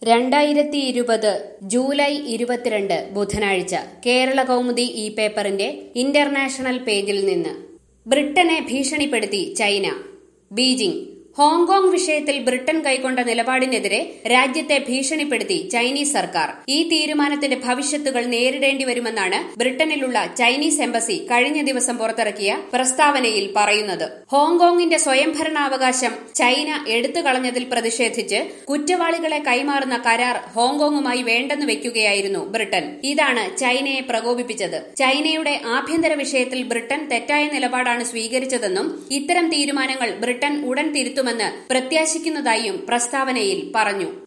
രണ്ടായിരത്തി ഇരുപത് ജൂലൈ ഇരുപത്തിരണ്ട് ബുധനാഴ്ച കേരള കൗമുദി ഈ പേപ്പറിന്റെ ഇന്റർനാഷണൽ പേജിൽ നിന്ന് ബ്രിട്ടനെ ഭീഷണിപ്പെടുത്തി ചൈന ബീജിംഗ് ഹോങ്കോങ് വിഷയത്തിൽ ബ്രിട്ടൻ കൈക്കൊണ്ട നിലപാടിനെതിരെ രാജ്യത്തെ ഭീഷണിപ്പെടുത്തി ചൈനീസ് സർക്കാർ ഈ തീരുമാനത്തിന്റെ ഭവിഷ്യത്തുകൾ നേരിടേണ്ടി വരുമെന്നാണ് ബ്രിട്ടനിലുള്ള ചൈനീസ് എംബസി കഴിഞ്ഞ ദിവസം പുറത്തിറക്കിയ പ്രസ്താവനയിൽ പറയുന്നത് ഹോങ്കോങ്ങിന്റെ സ്വയംഭരണാവകാശം ചൈന എടുത്തു കളഞ്ഞതിൽ പ്രതിഷേധിച്ച് കുറ്റവാളികളെ കൈമാറുന്ന കരാർ ഹോങ്കോങ്ങുമായി വേണ്ടെന്ന് വെക്കുകയായിരുന്നു ബ്രിട്ടൻ ഇതാണ് ചൈനയെ പ്രകോപിപ്പിച്ചത് ചൈനയുടെ ആഭ്യന്തര വിഷയത്തിൽ ബ്രിട്ടൻ തെറ്റായ നിലപാടാണ് സ്വീകരിച്ചതെന്നും ഇത്തരം തീരുമാനങ്ങൾ ബ്രിട്ടൻ ഉടൻ തിരുത്തുമെന്ന് പ്രത്യാശിക്കുന്നതായും പ്രസ്താവനയിൽ പറഞ്ഞു